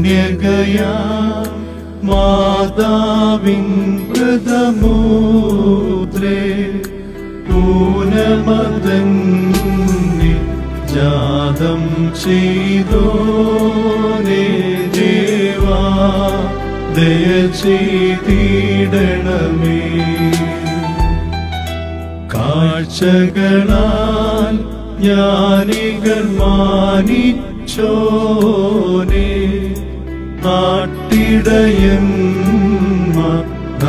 കന്യകയാ മാതാവിൻ വ്രതമൂത്രേ ഊനമതന്നി ജാതം ചെയ്തോനേ ദേവാ ദയ ചെയ്തിടണമേ കാഴ്ചകളാൽ ജ്ഞാനികൾ മാനിച്ചോനെ നാട്ടിടയന്മാർ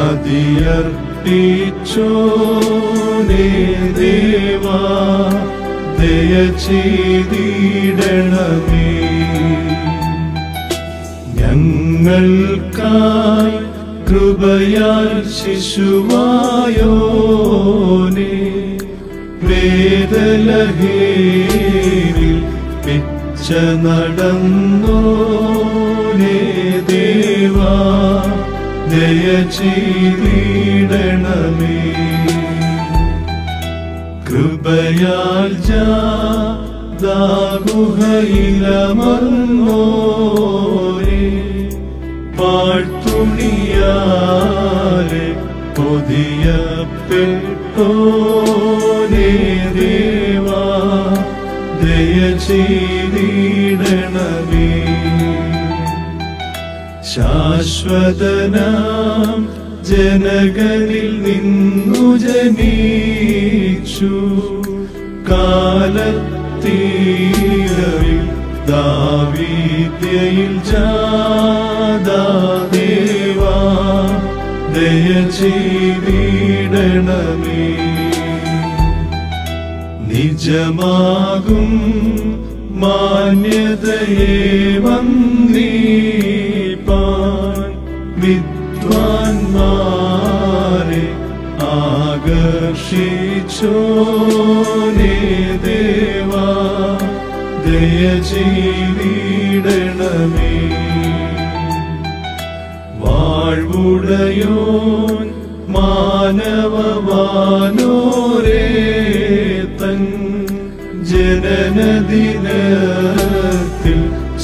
നദിയർപ്പിച്ചോനെ ദേവാ ദയ ചെയ്തിടണമേ ഞങ്ങൾക്കായി കൃപയാൽ ശിശുവായോനെ വേദലഹേരിൽ പിച്ച നടന്നോനെ ദേവാ ദയ ചെയ്തിടണമേ കൃപയാൽ ജാഗുഹയിലമർന്നോരെ പാഴ്ത്തുണിയാലെ പൊതിയപ്പെട്ടോനെ ദേവാ ദയ ചെയ്തിടണമേ ശാശ്വതനാം ജനകനിൽ നിന്നു ജനിച്ചു കാലത്തീരവിൽ ദാവീദ്യയിൽ ജാദേവാ ദയ ചെയ്തിടണമേ നിജമാകും മാന്യതയെ വന്ദീപാൻ വിദ്വാൻമാരെ ആകർഷിച്ചോനേ ദേവാ ദയ ചെയ്തിടണമേ വാഴ്വുടയോൻ മാനവവാനോരേ തൻ ജനനദിനത്തിൽ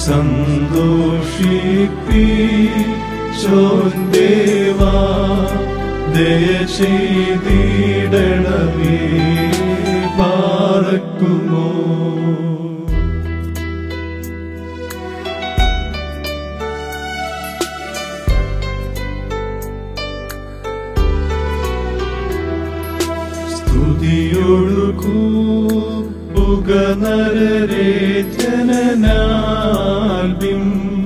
സന്തോഷിപ്പിച്ചോൻ ദേവാ ദയ ചെയ്തിടണമേ പാർക്കുമോ സ്തുതിയൊഴുകൂ പുകനരരെ ജനനാൽബിം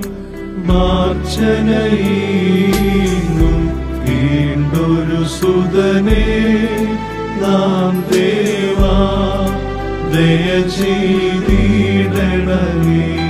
മാർച്ചനയും വീണ്ടൊരു സുതനെ നാം ദേവാ ദയ ചെയ്തിടണമേ